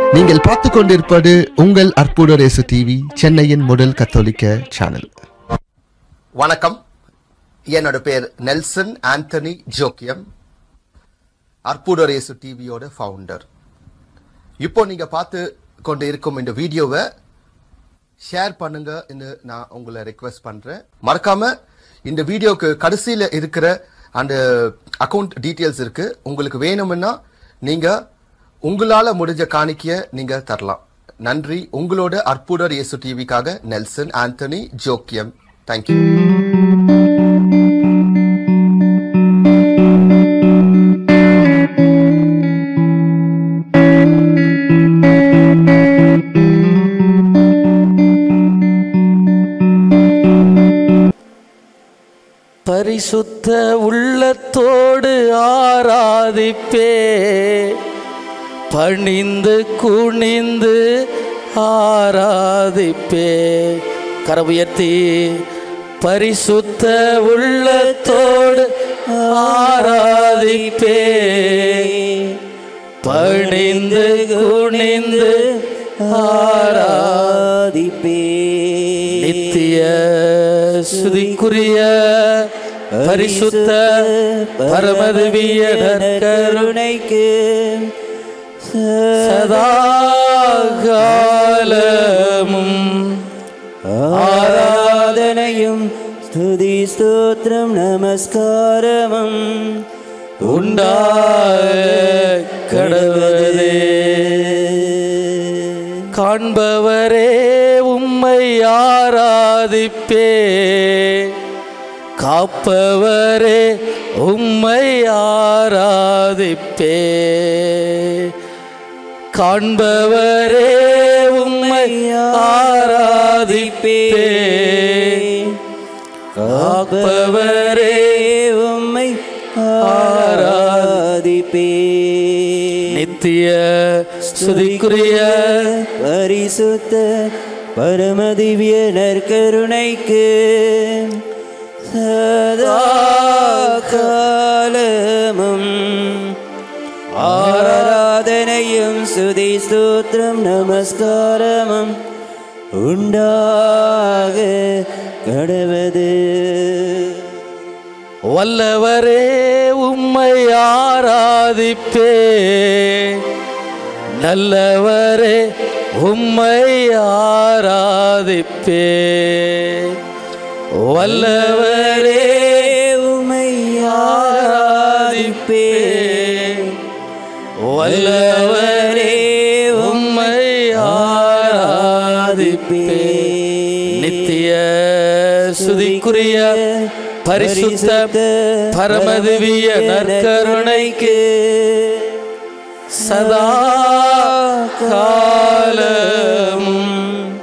நீங்கள் பார்த்து கொண்டிருப்பது உங்கள் அற்புத ரேசு டிவி சென்னையின் முதல் கத்தோலிக்க சேனல் வணக்கம் என்னோட பேர் நெல்சன் ஆண்டனி ஜோக்கியம் அற்புதரேசு டிவியோட ஃபவுண்டர் இப்போ நீங்க பார்த்து கொண்டு இருக்கும் இந்த வீடியோவை ஷேர் பண்ணுங்க நான் உங்களை ரெக்வெஸ்ட் பண்றேன் மறக்காம இந்த வீடியோக்கு கடைசியில இருக்கிற அந்த அக்கவுண்ட் டீட்டெயில்ஸ் இருக்கு உங்களுக்கு வேணும்னா நீங்க உங்களால முடிஞ்ச காணிக்கைய நீங்க தரலாம் நன்றி உங்களோட அற்புதர் இயேசு டிவிக்காக நெல்சன் ஆண்டனி ஜோக்கியம் தேங்க்யூ பரிசுத்த உள்ளத்தோடு ஆராதிப்பே பணிந்து குனிந்து ஆராதிப்பே கரவுயர்த்தி பரிசுத்த உள்ளத்தோடு ஆராதிப்பே பணிந்து குனிந்து ஆராதிப்பே நித்திய சுதிக்குரிய பரிசுத்த பரமதிவிய நற்கருணைக்கு சதாகாலமும் ஆராதனையும் ஸ்துதி ஸ்தோத்திரம் நமஸ்காரமும் உண்டாக கடவுளே காண்பவரே உம்மை ஆராதிப்பே காப்பவரே உம்மை ஆராதிப்பே காண்பவரே உம்மை ஆராதிப்பே காப்பவரே உம்மை ஆராதிப்பே நித்திய ஸ்துதிக்குரிய பரிசுத்த பரமதிவிய நற்கருணைக்கு சதா காலமும் ஆராதனையும் சுதி ஸ்தோத்திரம் நமஸ்காரமும் உண்டாக கடவது வல்லவரே உம்மை ஆராதிப்பே நல்லவரே உம்மை ஆராதிப்பே வல்லவரே உமை ஆராதிப்பே வல்லவரே உம்மை ஆராதிப்பே நித்திய சுதிக்குரிய பரிசுத்த பரமதிவிய நற்கருணைக்கு சதா காலமும்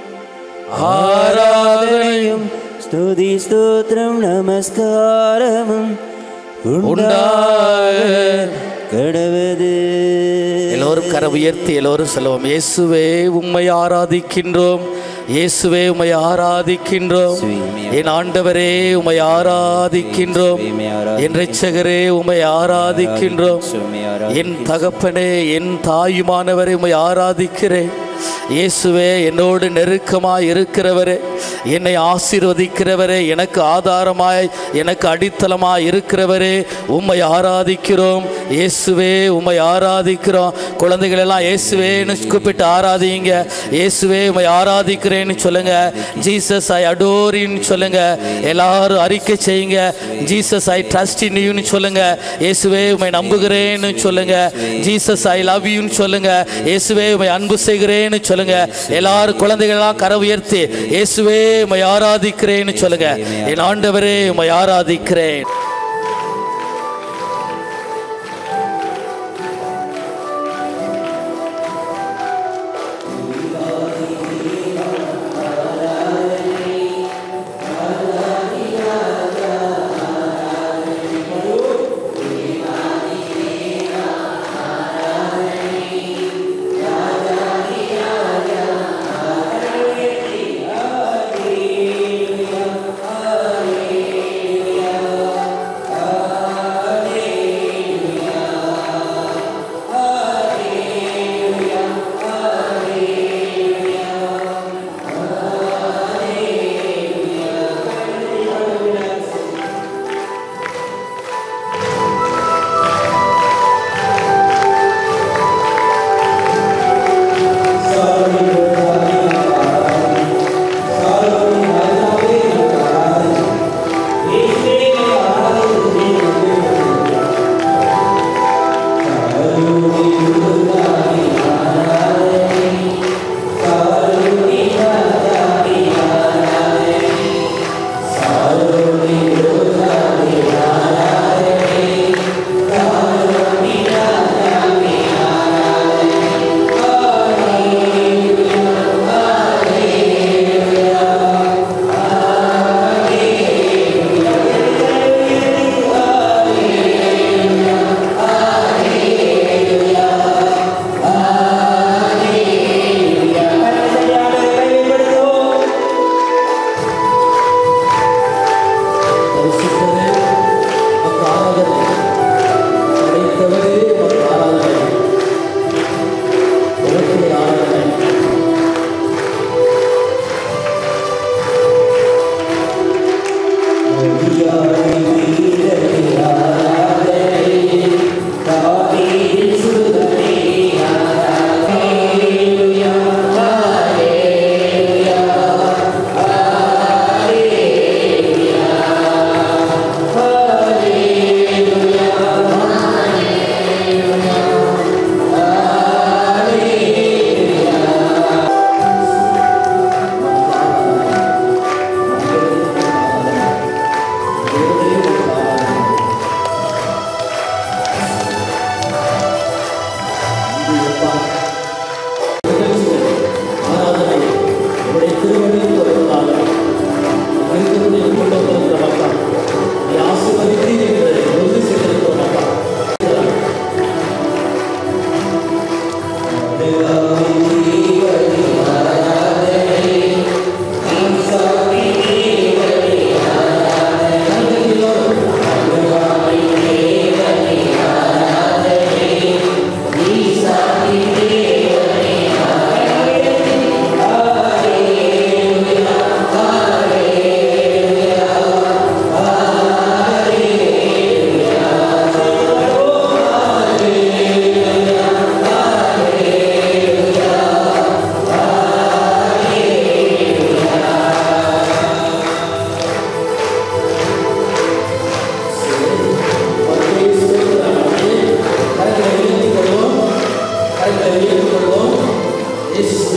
ஆராதனையும் ஸ்துதி ஸ்தோத்திரம் நமஸ்காரமும் உண்டாக உண்டாக கடவது எல்லோரும் கர உயர்த்தி எல்லோரும் சொல்லுவோம் இயேசுவே உம்மை ஆராதிக்கின்றோம் இயேசுவே உம்மை ஆராதிக்கின்றோம் என் ஆண்டவரே உம்மை ஆராதிக்கின்றோம் என் இரட்சகரே உம்மை ஆராதிக்கின்றோம் என் தகப்பனே என் தாயுமானவரை உம்மை ஆராதிக்கிறேன் இயேசுவே என்னோடு நெருக்கமாய் இருக்கிறவரே என்னை ஆசீர்வதிக்கிறவரே எனக்கு ஆதாரமாய் எனக்கு அடித்தளமாய் இருக்கிறவரே உம்மை ஆராதிக்கிறோம் இயேசுவே உம்மை ஆராதிக்கிறோம் குழந்தைகள் எல்லாம் இயேசுவேன்னு கூப்பிட்டு ஆராதிங்க இயேசுவே உம்மை ஆராதிக்கிறேன்னு சொல்லுங்க ஜீசஸ் ஐ அடோரின்னு சொல்லுங்க எல்லாரும் அறிக்கை செய்யுங்க ஜீசஸ் ஐ ட்ரஸ்ட் இன் யூன்னு சொல்லுங்க இயேசுவே உம்மை நம்புகிறேன்னு சொல்லுங்க ஜீசஸ் ஐ லவ் யூன்னு சொல்லுங்க இயேசுவே உம்மை அன்பு செய்கிறேன்னு சொல்லுங்க எல்லாரும் குழந்தைகள்லாம் கர உயர்த்தி இயேசுவே உம்மை ஆராதிக்கிறேன்னு சொல்லுங்க என் ஆண்டவரே உம்மை ஆராதிக்கிறேன்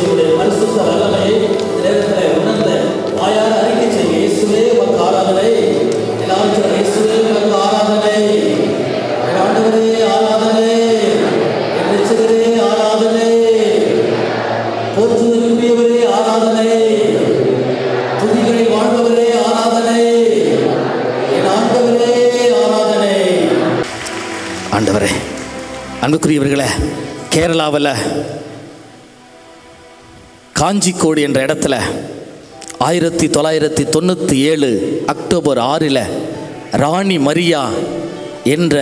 இயேசுடைய பரிசுத்த வல்லமையை இந்த நேரத்தில் உணர்ந்த வாயார அறிக்கை செய்ய இயேசுவே உமக்கு ஆராதனை எல்லாரும் சொல்லுங்க, இயேசுவே உமக்கு ஆராதனை என் ஆண்டவரே ஆராதனை என் ரட்சகரே ஆராதனை போற்றுதலுக்குரியவரே ஆராதனை துதிகளை வாழ்பவரே ஆராதனை என் ஆண்டவரே ஆராதனை ஆண்டவரே அன்புக்குரியவர்களே கேரளாவில் காஞ்சிக்கோடு என்ற இடத்துல ஆயிரத்தி தொள்ளாயிரத்தி தொண்ணூற்றி ஏழு அக்டோபர் ஆறில் ராணி மரியா என்ற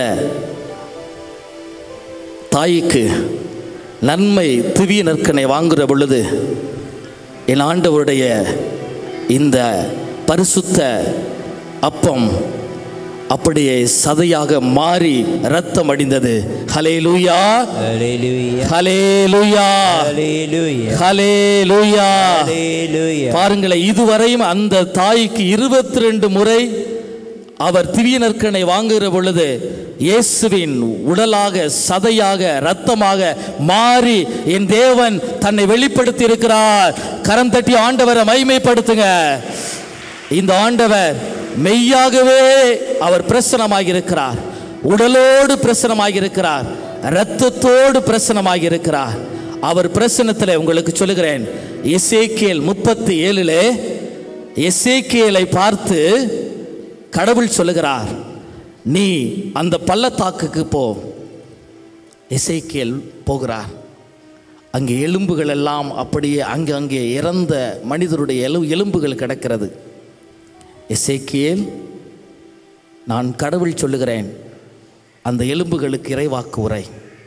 தாய்க்கு நன்மை திவ்ய நற்கனை வாங்குகிற பொழுது என் ஆண்டவருடைய இந்த பரிசுத்த அப்பம் அப்படியே சதையாக மாறி ரத்தம் அடிந்தது ஹலே லூயா Hallelujah. ஹலே லூயா Hallelujah. ஹலே லூயா Hallelujah. பாருங்களேன் இதுவரையும் அந்த தாய்க்கு இருபத்தி ரெண்டு முறை அவர் திவ்ய நற்கனை வாங்குகிற பொழுது இயேசுவின் உடலாக சதையாக இரத்தமாக மாறி என் தேவன் தன்னை வெளிப்படுத்தி இருக்கிறார் கரம் தட்டி ஆண்டவரை மைமைப்படுத்துங்க இந்த ஆண்டவர் மெய்யாகவே அவர் பிரசனமாகி இருக்கிறார் உடலோடு பிரசனமாகி இருக்கிறார் இரத்தத்தோடு பிரசனமாகி இருக்கிறார் அவர் பிரசனத்தில் உங்களுக்கு சொல்லுகிறேன் எசேக்கியல் முப்பத்தி ஏழிலே எசேக்கியலை பார்த்து கடவுள் சொல்லுகிறார் நீ அந்த பள்ளத்தாக்குக்கு போ எசேக்கியல் போகிறார் அங்கே எலும்புகள் எல்லாம் அப்படியே அங்கே அங்கே இறந்த மனிதருடைய எலு எலும்புகள் கிடக்கிறது எசேக்கியேல் நான் கடவுள் சொல்லுகிறேன் அந்த எலும்புகளுக்கு இறைவாக்கு உரை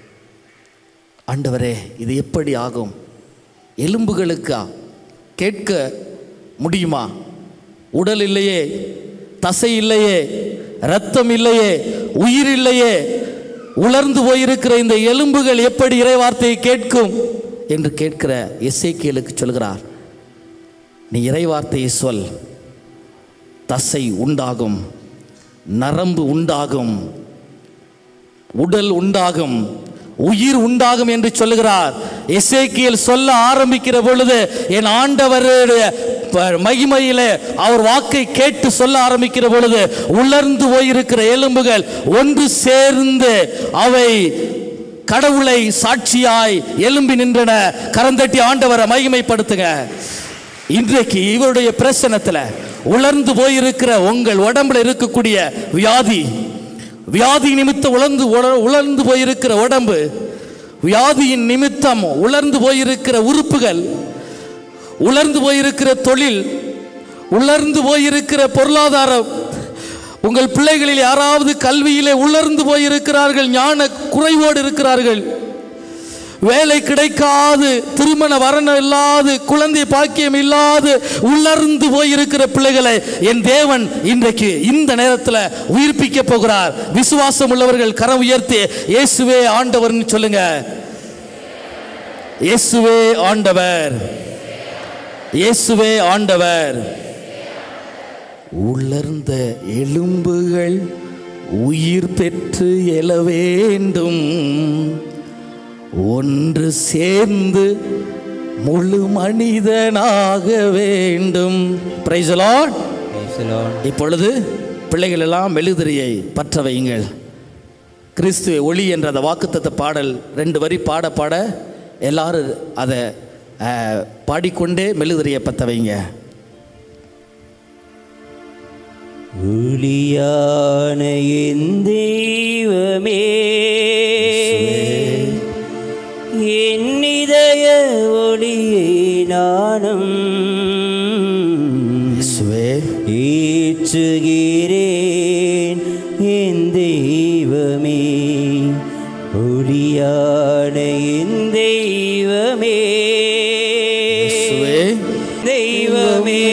ஆண்டவரே இது எப்படி ஆகும் எலும்புகளுக்கா கேட்க முடியுமா உடல் இல்லையே தசை இல்லையே ரத்தம் இல்லையே உயிர் இல்லையே உலர்ந்து போயிருக்கிற இந்த எலும்புகள் எப்படி இறைவார்த்தையை கேட்கும் என்று கேட்கிற எசேக்கியலுக்கு சொல்கிறார் நீ இறைவார்த்தையை சொல் தசை உண்டாகும் நரம்பு உண்டாகும் உடல் உண்டாகும் உயிர் உண்டாகும் என்று சொல்லுகிறார் எசேக்கியல் சொல்ல ஆரம்பிக்கிற பொழுது என் ஆண்டவருடைய ப- மகிமையிலே அவர் வாக்கை கேட்டு சொல்ல ஆரம்பிக்கிற பொழுது உலர்ந்து போயிருக்கிற எலும்புகள் ஒன்று சேர்ந்து அவை கடவுளை சாட்சியாய் எலும்பி நின்றன கரந்தட்டி ஆண்டவரை மகிமைப்படுத்துங்க இன்றைக்கு இவருடைய பிரசனத்தில் உலர்ந்து போயிருக்கிற உங்கள் உடம்புல இருக்கக்கூடிய வியாதி வியாதி நிமித்தம் உலர்ந்து உல- உலர்ந்து போயிருக்கிற உடம்பு வியாதியின் நிமித்தம் உலர்ந்து போயிருக்கிற உறுப்புகள் உலர்ந்து போயிருக்கிற தொழில் உலர்ந்து போயிருக்கிற பொருளாதாரம் உங்கள் பிள்ளைகளில் யாராவது கல்வியிலே உலர்ந்து போயிருக்கிறார்கள் ஞான குறைவோடு இருக்கிறார்கள் வேலை கிடைக்காது திருமண வரணம் இல்லாது குழந்தை பாக்கியம் இல்லாது உலர்ந்து போயிருக்கிற பிள்ளைகளை என் தேவன் இன்றைக்கு இந்த நேரத்தில் உயிர்ப்பிக்க போகிறார் விசுவாசம் உள்ளவர்கள் கரம் உயர்த்தி இயேசுவே ஆண்டவர்னு சொல்லுங்க இயேசுவே ஆண்டவர் இயேசுவே ஆண்டவர் உலர்ந்த எலும்புகள் உயிர் பெற்று எழ வேண்டும் ஒன்று சேர்ந்து முழு மனிதனாக வேண்டும் Praise the Lord. Praise the Lord. இப்பொழுது பிள்ளைகள் எல்லாம் மெழுதிரியை பற்ற வையுங்கள் கிறிஸ்துவ ஒளி என்ற அந்த வாக்குத்தத்த பாடல் ரெண்டு வரி பாட பாட எல்லாரும் அதை அஹ், பாடிக்கொண்டே மெழுதிரியை பற்ற வைங்க ஒளியான என் தெய்வமே என் இதய ஒளியை நானும் இயேசுவே ஏற்றுகிறேன் என் தெய்வமே ஒளியான என் தெய்வமே இயேசுவே தெய்வமே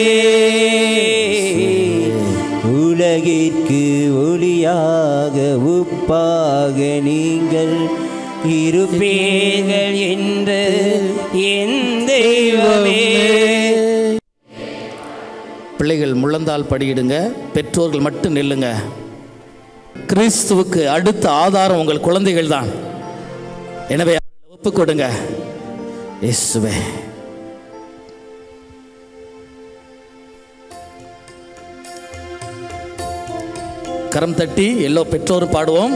உலகிற்கு ஒளியாக உப்பாக நீங்கள் இருப்பீர்கள் என்று என் தெய்வமே பிள்ளைகள் முழந்தால் படியிடுங்க பெற்றோர்கள் மட்டும் நில்லுங்க கிறிஸ்துவுக்கு அடுத்த ஆதாரம் உங்கள் குழந்தைகள் தான் எனவே அவர்களை ஒப்புக் கொடுங்க இயேசுவே கரம் தட்டி எல்லோ பெற்றோர் பாடுவோம்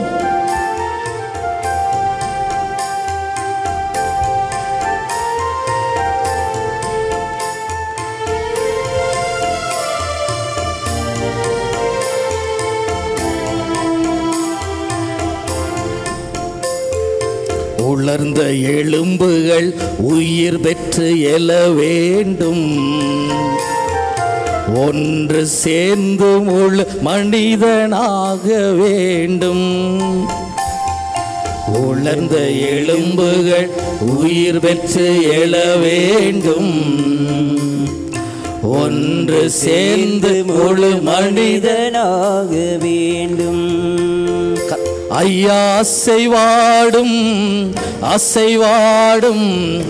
உலர்ந்த எலும்புகள் உயிர் பெற்று எழ வேண்டும் ஒன்று சேர்ந்து முழு மனிதனாக வேண்டும் உலர்ந்த எலும்புகள் உயிர் பெற்று எழ வேண்டும் ஒன்று சேர்ந்து முழு மனித மனிதனாக வேண்டும் ஐயா அசைவாடும் அசைவாடும்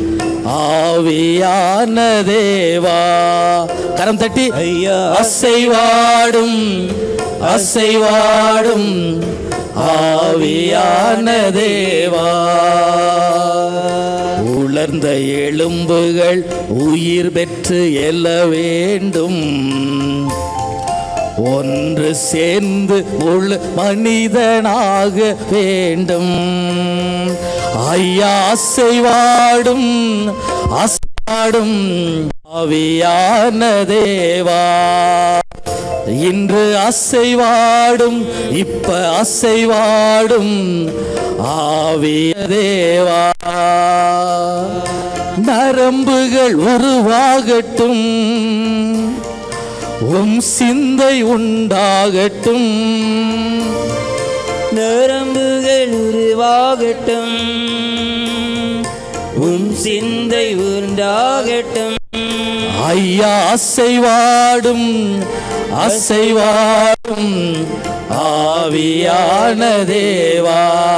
ஆவியான தேவா கரம் தட்டி ஐயா அசைவாடும் அசைவாடும் ஆவியான தேவா உலர்ந்த எலும்புகள் உயிர் பெற்று எழ வேண்டும் ஒன்று சேர்ந்து முழு மனிதனாக வேண்டும் ஐயா அசைவாடும் அசைவாடும் ஆவியான தேவா இன்று அசைவாடும் இப்ப அசைவாடும் ஆவிய தேவா நரம்புகள் உருவாகட்டும் உம் சிந்தை உண்டாகட்டும் நரம்புகள் உருவாகட்டும் உம் சிந்தை உண்டாகட்டும் ஐயா அசைவாடும் அசைவாடும் ஆவியான தேவா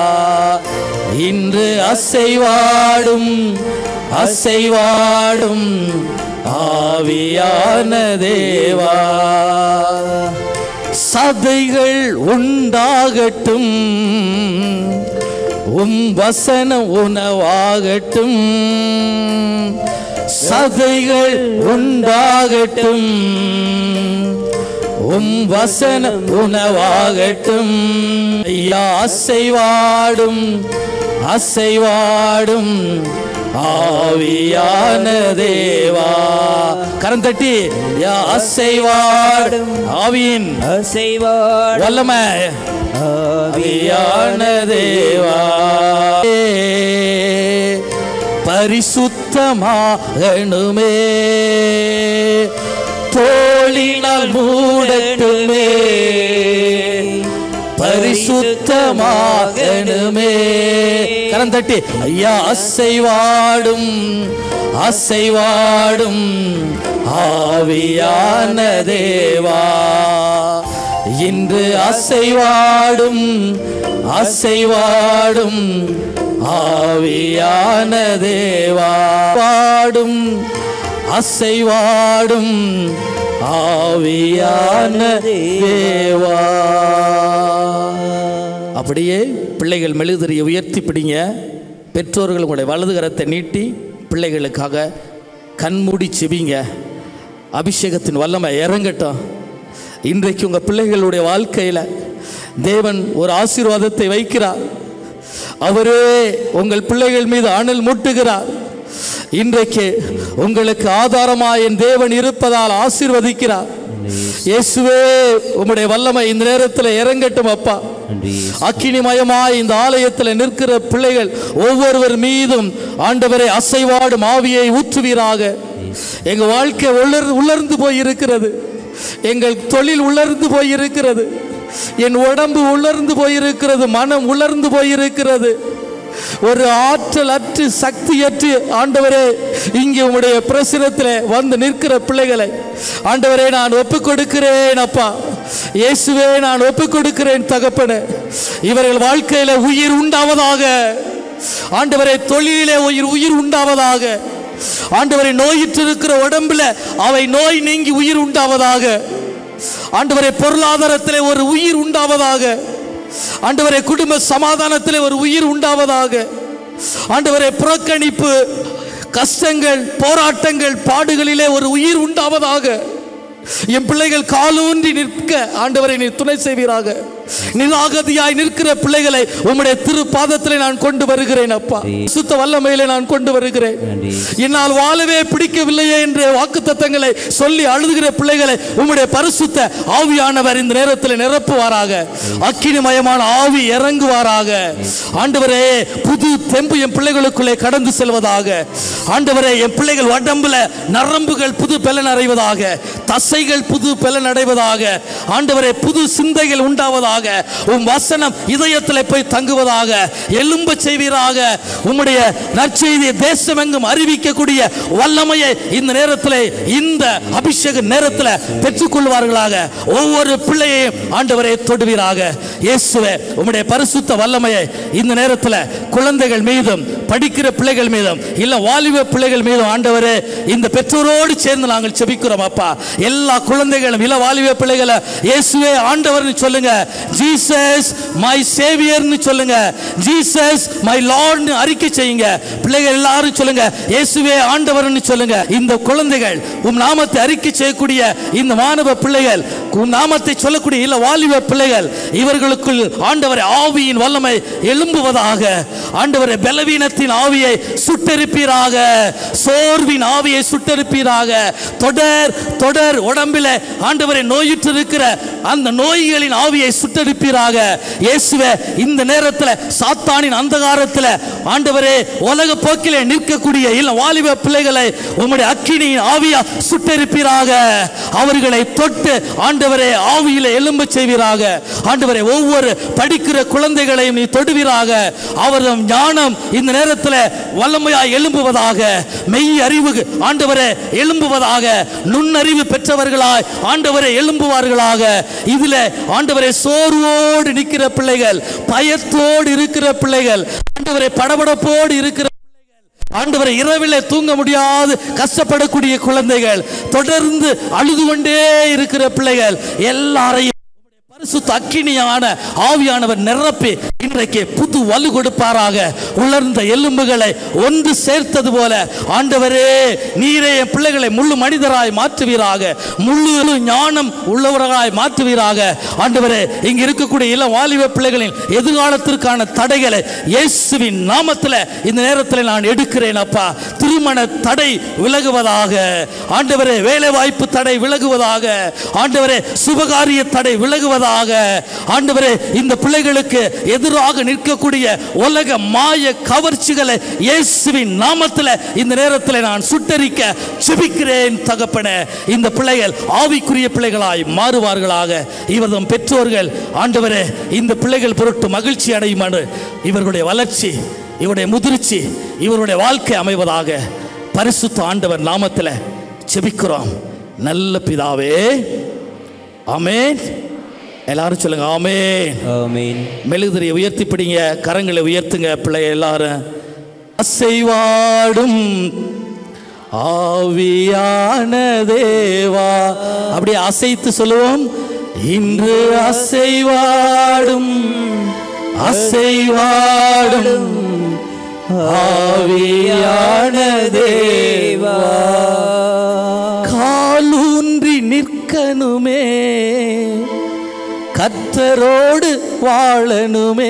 இன்று அசைவாடும் அசைவாடும் ஆவியான தேவா சதைகள் உண்டாகட்டும் உம் வசனம் உணவாகட்டும் சதைகள் உண்டாகட்டும் உம் வசனம் உணவாகட்டும் ஐயா அசைவாடும் அசைவாடும் ஆவியான தேவா கரம் தட்டி யா அசைவாடும் ஆவியின் அசைவாடும் வல்லமை ஆவியான தேவா பரிசுத்தமாகணுமே தோழினால் மூடட்டுமே பரிசுத்தமாகணுமே கரம் தட்டி ஐயா அசைவாடும் அசைவாடும் ஆவியான தேவா இன்று அசைவாடும் அசைவாடும் ஆவியான தேவா பாடும் அசைவாடும் ஆவியான தேவா அப்படியே பிள்ளைகள் மெழுகுதிரியை உயர்த்தி பிடிங்க பெற்றோர்கள் உங்களுடைய வலது கரத்தை நீட்டி பிள்ளைகளுக்காக கண்மூடி செபிங்க அபிஷேகத்தின் வல்லமை இறங்கட்டும் இன்றைக்கு உங்கள் பிள்ளைகளுடைய வாழ்க்கையில் தேவன் ஒரு ஆசீர்வாதத்தை வைக்கிறார் அவரே உங்கள் பிள்ளைகள் மீது அனல் மூட்டுகிறார் இன்றைக்கு உங்களுக்கு ஆதாரமாய் என் தேவன் இருப்பதால் ஆசீர்வதிக்கிறார் இயேசுவே உம்முடைய வல்லமை இந்த நேரத்தில் இறங்கட்டும் அப்பா நன்றி அக்கினிமயமாய் இந்த ஆலயத்தில் நிற்கிற பிள்ளைகள் ஒவ்வொருவர் மீதும் ஆண்டவரை அசைவாடும் ஆவியை ஊற்றுவீராக எங்க வாழ்க்கை உலர் உலர்ந்து போய் இருக்கிறது எங்கள் தொழில் உலர்ந்து போய் இருக்கிறது என் உடம்பு உலர்ந்து போயிருக்கிறது மனம் உலர்ந்து போயிருக்கிறது ஒரு ஆற்றல் அற்று சக்தியற்று ஆண்டவரே இங்கே உம்முடைய பிரசுரத்தில் வந்து நிற்கிற பிள்ளைகளை ஆண்டவரே நான் ஒப்புக் கொடுக்கிறேன் அப்பா இயேசுவே நான் ஒப்புக் கொடுக்கிறேன் தகப்பனே இவர்கள் வாழ்க்கையில உயிர் உண்டாவதாக ஆண்டவரே தொழிலிலே உயிர் உயிர் உண்டாவதாக ஆண்டவரை நோயிற்று இருக்கிற உடம்புல அவை நோய் நீங்கி உயிர் உண்டாவதாக ஆண்டவரை பொருளாதாரத்திலே ஒரு உயிர் உண்டாவதாக ஆண்டவரை குடும்ப சமாதானத்திலே ஒரு உயிர் உண்டாவதாக ஆண்டவரை புறக்கணிப்பு கஷ்டங்கள் போராட்டங்கள் பாடுகளிலே ஒரு உயிர் உண்டாவதாக என் பிள்ளைகள் காலூன்றி நிற்க ஆண்டவரை நீ துணை செய்வீராக நிராகதியாய் நிற்கிற பிள்ளைகளை உம்முடைய திரு பாதத்திலே நான் கொண்டு வருகிறேன் அப்பா சுத்த வல்லமையிலே நான் கொண்டு வருகிறேன் நன்றி. என்னால் வாழவே பிடிக்கவில்லையே என்ற வாக்கு தத்தங்களை சொல்லி அழுதுகிற பிள்ளைகளை உம்முடைய பரிசுத்த ஆவியானவர் இந்த நேரத்தில் நிரப்புவாராக அக்கினிமயமான ஆவி இறங்குவாராக ஆண்டவரே புது தெம்பு என் பிள்ளைகளுக்குள்ளே கடந்து செல்வதாக ஆண்டவரே என் பிள்ளைகள் உடம்புல நரம்புகள் புது பலன் அடைவதாக தசைகள் புது பலன் அடைவதாக ஆண்டவரே புது சிந்தைகள் உண்டாவதாக உம் வசனம் இதயத்தில் போய் தங்குவதாக எலும்ப செய்வீராக உம்முடைய நற்செய்தியை தேசமெங்கும் அறிவிக்கக்கூடிய வல்லமையை இந்த நேரத்தில் இந்த அபிஷேக நேரத்தில் பெற்றுக்கொள்வார்களாக ஒவ்வொரு பிள்ளையையும் ஆண்டவரை தொடுவீராக இயேசுவே உம்முடைய பரிசுத்த வல்லமையை இந்த நேரத்தில் குழந்தைகள் மீதும் படிக்கிற பிள்ளைகள் மீதும் இல்ல வாலிப பிள்ளைகள் மீதும் ஆண்டவரே இந்த பெற்றோரோடு சேர்ந்து நாங்கள் செபிக்கிறோம் அப்பா எல்லா குழந்தைகளும் இல்ல வாலிப பிள்ளைகளை இயேசுவே ஆண்டவர்னு சொல்லுங்க ஜீசஸ் மை சேவியர்னு சொல்லுங்க ஜீசஸ் மை லார்ட்னு அறிக்கை செய்யுங்க பிள்ளைகள் எல்லாரும் சொல்லுங்க இயேசுவே ஆண்டவர்னு சொல்லுங்க இந்த குழந்தைகள் உம் நாமத்தை அறிக்கை செய்யக்கூடிய இந்த மாணவ பிள்ளைகள் உம் நாமத்தை சொல்லக்கூடிய இல்ல வாலிப பிள்ளைகள் இவர்களுக்குள் ஆண்டவரை ஆவியின் வல்லமை எழும்புவதாக ஆண்டவரை பலவீனத்தின் ஆவியை சுட்டெரிப்பீராக சோர்வின் ஆவியை சுட்டெரிப்பீராக தொடர் தொடர் உடம்பில ஆண்டவரை நோயுற்று இருக்கிற அந்த நோய்களின் ஆவியை சுட்டெரிப்பீராக இயேசுவே இந்த நேரத்தில் சாத்தானின் அந்தகாரத்தில் ஆண்டவரே உலக போக்கிலே நிற்கக்கூடிய இல்ல வாலிப பிள்ளைகளை உம்முடைய அக்கினியின் ஆவியா சுட்டெரிப்பீராக அவர்களை தொட்டு ஆண்டவரே ஆவியிலே எழும்ப செய்வீராக ஆண்டவரே ஒவ்வொரு படிக்கிற குழந்தைகளையும் நீ தொடுவீராக அவரது ஞானம் இந்த நேரத்தில் வல்லமையாய் எழும்புவதாக மெய் அறிவு ஆண்டவரே எழும்புவதாக நுண்ணறிவு பெற்றவர்களாய் ஆண்டவரை எழும்புவார்களாக இதுல ஆண்டவரை சோர்வோடு நிற்கிற பிள்ளைகள் பயத்தோடு இருக்கிற பிள்ளைகள் ஆண்டவரை படபடப்போடு இருக்கிற ஆண்டவரை இரவிலே தூங்க முடியாது கஷ்டப்படக்கூடிய குழந்தைகள் தொடர்ந்து அழுது கொண்டே இருக்கிற பிள்ளைகள் எல்லாரையும் பரிசுத்த அக்கினியான ஆவியானவர் நிரப்பி இன்றைக்கு புது வலு கொடுப்பாராக உலர்ந்த எலும்புகளை ஒன்று சேர்த்தது போல ஆண்டவரே நீரே என் பிள்ளைகளை முழு மனிதராய் மாற்றுவீராக முழு ஞானம் உள்ளவராய் மாற்றுவீராக ஆண்டவரே இங்க இருக்கக்கூடிய இளம் வாலிப பிள்ளைகளின் எதிர்காலத்திற்கான தடைகளை இயேசுவின் நாமத்தில் இந்த நேரத்தில் நான் எடுக்கிறேன் அப்பா திருமண தடை விலகுவதாக ஆண்டவரே வேலை வாய்ப்பு தடை விலகுவதாக ஆண்டவரே சுபகாரிய தடை விலகுவதாக ஆண்டவரே இந்த பிள்ளைகளுக்கு எதிராக நிற்கக்கூடிய உலக மாய கவர்ச்சிகளை இயேசுவின் நாமத்தில் இந்த நேரத்தில் நான் சுட்டரிக்க செபிக்கிறேன் தகப்பனே இந்த பிள்ளைகள் ஆவிக்குரிய பிள்ளைகளாய் மாறுவார்களாக இவர்தம் பெற்றோர்கள் ஆண்டவரே இந்த பிள்ளைகள் பொருட்டு மகிழ்ச்சி அடையும் இவர்களுடைய வளர்ச்சி இவருடைய முதிர்ச்சி இவருடைய வாழ்க்கை அமைவதாக பரிசுத்த ஆண்டவர் நாமத்தில் செபிக்கிறோம் நல்ல பிதாவே ஆமென் எல்லாரும் சொல்லுங்க ஆமென் ஆமென் மெழுகுதிரியை உயர்த்தி பிடிங்க கரங்களை உயர்த்துங்க பிள்ளை எல்லாரும் அசைவாடும் ஆவியான தேவா அப்படியே அசைத்து சொல்லுவோம் இன்று அசைவாடும் அசைவாடும் ஆவியான தேவா காலூன்றி நிற்கணுமே கத்தரோடு வாழணுமே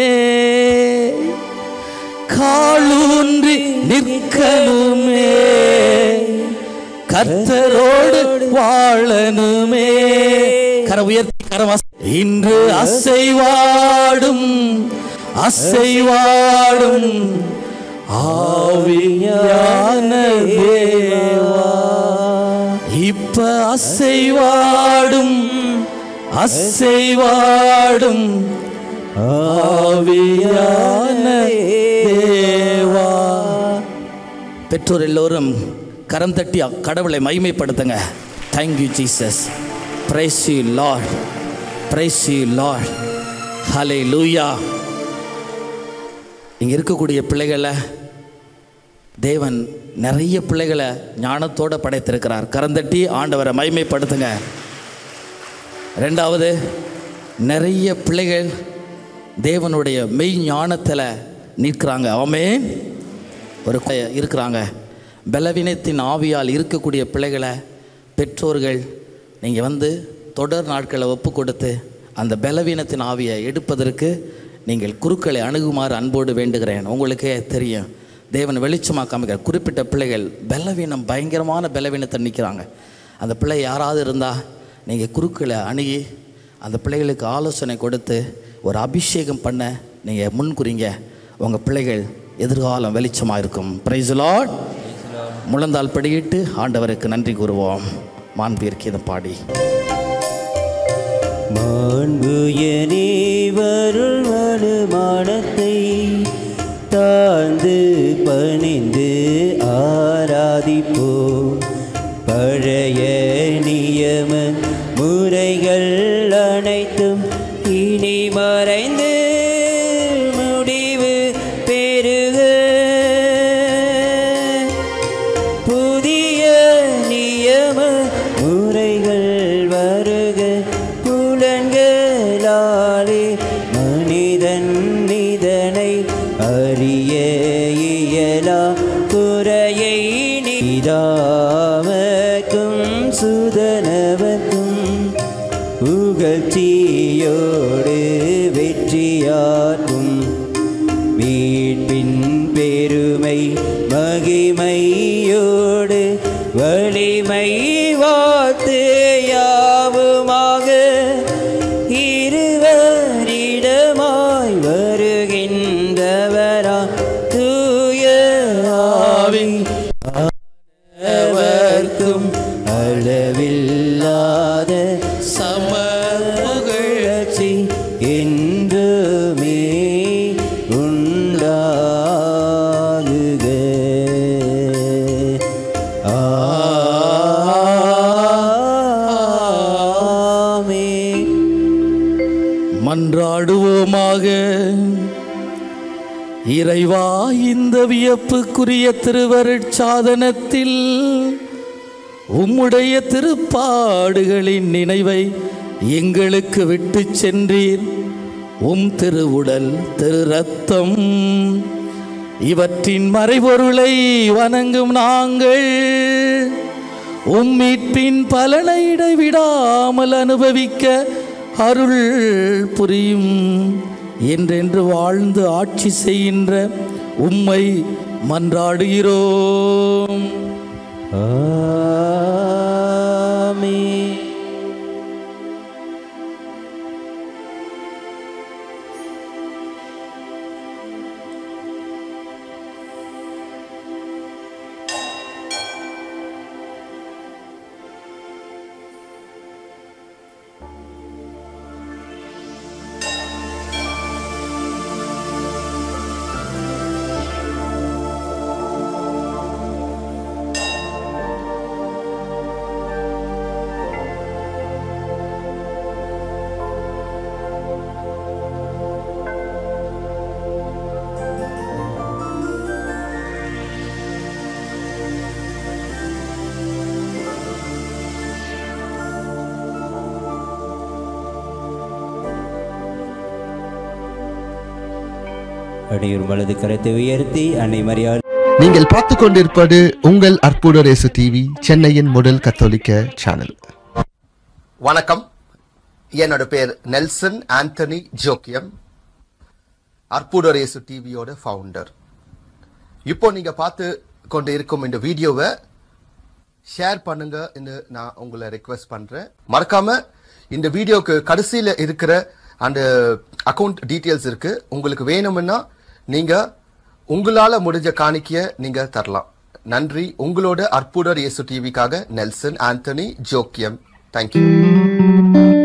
காலூன்றி நிற்கணுமே கர்த்தரோடு வாழணுமே கர உயர்த்தி கரம் அசை- இன்று அசைவாடும் அசைவாடும் ஆவியான தேவா இப்ப அசைவாடும் அசைவாடும் ஆவியான தேவா பெற்றோர் எல்லோரும் கரம் தட்டி கடவுளை மகிமைப்படுத்துங்க thank you Jesus praise you lord praise you lord hallelujah இங்கே இருக்கக்கூடிய பிள்ளைகளை தேவன் நிறைய பிள்ளைகளை ஞானத்தோடு படைத்திருக்கிறார் கரந்தட்டி ஆண்டவரை மகிமைப்படுத்துங்க ரெண்டாவது நிறைய பிள்ளைகள் தேவனுடைய மெய் ஞானத்தில் நிற்கிறாங்க ஆமென் ஒரு கு- இருக்கிறாங்க பலவீனத்தின் ஆவியால் இருக்கக்கூடிய பிள்ளைகளை பெற்றோர்கள் நீங்கள் வந்து தொடர் நாட்களை ஒப்பு கொடுத்து அந்த பலவீனத்தின் ஆவியை எடுப்பதற்கு நீங்கள் குருக்களை அணுகுமாறு அன்போடு வேண்டுகிறேன் உங்களுக்கே தெரியும் தேவன் வெளிச்சமாக காமிக்கிறார் குறிப்பிட்ட பிள்ளைகள் பலவீனம் பயங்கரமான பலவீனத்தை நிற்கிறாங்க அந்த பிள்ளை யாராவது இருந்தால் நீங்கள் குருக்களை அணுகி அந்த பிள்ளைகளுக்கு ஆலோசனை கொடுத்து ஒரு அபிஷேகம் பண்ண நீங்கள் முன்குறிங்க உங்கள் பிள்ளைகள் எதிர்காலம் வெளிச்சமாக இருக்கும் பிரைஸ் லார்ட் முழந்தால் படியிட்டு ஆண்டவருக்கு நன்றி கூறுவோம் மாண்பிற்கு பாடி மாண்புயரே வருள் வருமானத்தை தாழ்ந்து பணிந்து ஆராதிப்போ பழைய நியம முறைகள் அனைத்தும் இனி மறைந்து முடிவு பெருக புதிய நியம முறைகள் வருக புலன்களாலே மனிதன் இதனை அறிய இயலா குறையை நீதாமக்கும் சுதனவக்கும் புகழ்ச்சியோடு வெற்றியாக்கும் மீட்பின் பெருமை மகிமையோடு வலிமை வாத்து யாவுமாக இருவரிடமாய் வருகின்றவரா தூய ஆவி அவர்க்கும் அளவில்லாத சமபுகழ்ச்சி என்றுமே உண்டாகுக ஆமென். மன்றாடுவோமாக இறைவா இந்த வியப்புக்குரிய திருவருட்சாதனத்தில் உம்முடைய திருப்பாடுகளின் நினைவை எங்களுக்கு விட்டு சென்றீர் உம் திருவுடல் திரு ரத்தம் இவற்றின் மறைபொருளை வணங்கும் நாங்கள் உம் மீட்பின் பலனை இடைவிடாமல் அனுபவிக்க அருள் புரியும் என்றென்று வாழ்ந்து ஆட்சி செய்கின்ற உம்மை மன்றாடுகிறோம் ஆமென். அடியூர் வலது கரத்தை உயர்த்தி அன்னை மரியாள் நீங்கள் பார்த்து கொண்டிருப்பது உங்கள் அற்புத ரேசு டிவி சென்னையின் முதல் கத்தோலிக்க சேனல் வணக்கம் என்னோட பேர் நெல்சன் ஆண்டனி ஜோக்கியம் அற்புதரேசு டிவியோட ஃபவுண்டர் இப்போ நீங்க பார்த்து கொண்டு இருக்கும் இந்த வீடியோவை ஷேர் பண்ணுங்க நான் உங்களை ரெக்வெஸ்ட் பண்றேன் மறக்காம இந்த வீடியோக்கு கடைசியில இருக்கிற அந்த அக்கவுண்ட் டீட்டெயில்ஸ் இருக்கு உங்களுக்கு வேணும்னா நீங்க உங்களால முடிஞ்ச காணிக்கைய நீங்க தரலாம் நன்றி உங்களோட அற்புதர் இயேசு டிவிக்காக நெல்சன் ஆண்டனி ஜோக்கியம் தேங்க்யூ